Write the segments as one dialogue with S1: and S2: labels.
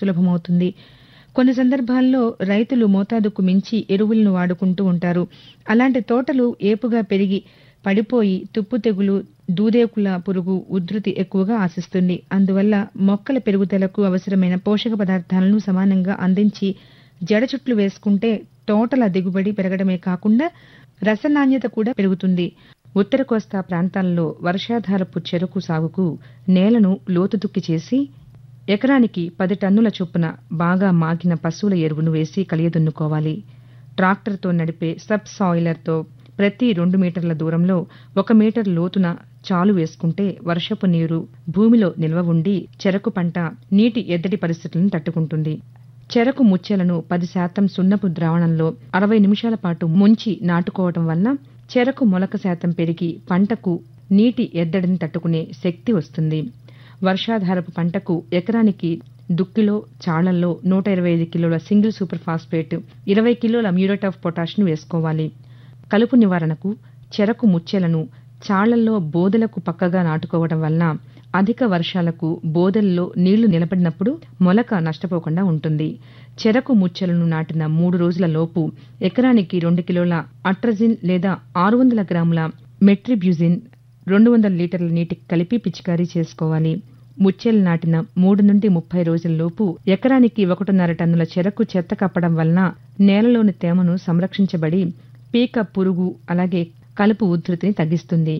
S1: సులభమవుతుంది కొన్ని సందర్భాల్లో రైతులు మోతాదుకు మించి ఎరువులను వాడుకుంటూ ఉంటారు అలాంటి తోటలు ఏపుగా పెరిగి పడిపోయి తుప్పు తెగులు దూదేకుల పురుగు ఉధృతి ఎక్కువగా ఆశిస్తుంది అందువల్ల మొక్కల పెరుగుదలకు అవసరమైన పోషక పదార్థాలను సమానంగా అందించి జడ చుట్లు వేసుకుంటే తోటల దిగుబడి పెరగడమే కాకుండా రసనాణ్యత కూడా పెరుగుతుంది ఉత్తర కోస్తా ప్రాంతాల్లో వర్షాధారపు చెరకు సాగుకు నేలను లోతుదుక్కి చేసి ఎకరానికి పది టన్నుల చొప్పున బాగా మాగిన పశువుల ఎరువును వేసి కలియదున్నుకోవాలి ట్రాక్టర్తో నడిపే సబ్ సాయిలర్తో ప్రతి రెండు మీటర్ల దూరంలో ఒక మీటర్ లోతున చాలు వేసుకుంటే వర్షపు నీరు భూమిలో నిల్వ ఉండి చెరకు పంట నీటి ఎద్దడి పరిస్థితులను తట్టుకుంటుంది చెరకు ముచ్చెలను పది శాతం సున్నపు ద్రావణంలో అరవై నిమిషాల పాటు ముంచి నాటుకోవటం వల్ల చెరకు మొలక శాతం పెరిగి పంటకు నీటి ఎద్దడిని తట్టుకునే శక్తి వస్తుంది వర్షాధారపు పంటకు ఎకరానికి దుక్కిలో చాళ్లల్లో నూట ఇరవై ఐదు కిలోల సింగిల్ సూపర్ ఫాస్ఫేట్ ఇరవై కిలోల మ్యూరేట్ ఆఫ్ పొటాష్ను వేసుకోవాలి కలుపు నివారణకు చెరకు ముచ్చెలను చాళ్లల్లో బోదలకు పక్కగా నాటుకోవడం వలన అధిక వర్షాలకు బోదల్లో నీళ్లు నిలబడినప్పుడు మొలక నష్టపోకుండా ఉంటుంది చెరకు ముచ్చెలను నాటిన మూడు రోజుల లోపు ఎకరానికి రెండు కిలోల అట్రజిన్ లేదా ఆరు వందల గ్రాముల మెట్రిబ్యూజిన్ రెండు వందల లీటర్ల నీటికి కలిపి పిచికారీ చేసుకోవాలి ముచ్చెలు నాటిన మూడు నుండి ముప్పై రోజుల్లోపు ఎకరానికి ఒకటిన్నర టన్నుల చెరకు చెత్త కప్పడం వలన నేలలోని తేమను సంరక్షించబడి పీక పురుగు అలాగే కలుపు ఉధృతిని తగ్గిస్తుంది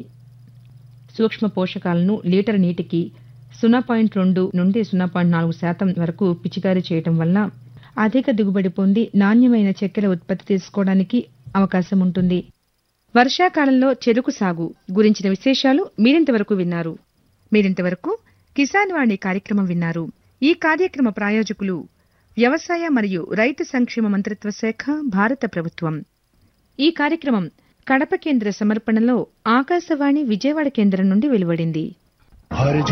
S1: సూక్ష్మ పోషకాలను లీటర్ నీటికి సున్నా పాయింట్ రెండు నుండి సున్నా పాయింట్ నాలుగు శాతం వరకు పిచికారీ చేయటం వల్ల అధిక దిగుబడి పొంది నాణ్యమైన చక్కెర ఉత్పత్తి తీసుకోవడానికి అవకాశం ఉంటుంది వర్షాకాలంలో చెరుకు సాగు గురించిన విశేషాలు మీరింతవరకు విన్నారు మీరింతవరకు కిసాన్ వాణి కార్యక్రమం విన్నారు ఈ కార్యక్రమ ప్రాయోజకులు వ్యవసాయ మరియు రైతు సంక్షేమ మంత్రిత్వ శాఖ భారత ప్రభుత్వం ఈ కార్యక్రమం కడప కేంద్ర సమర్పణలో ఆకాశవాణి విజయవాడ కేంద్రం నుండి వెలువడింది
S2: हर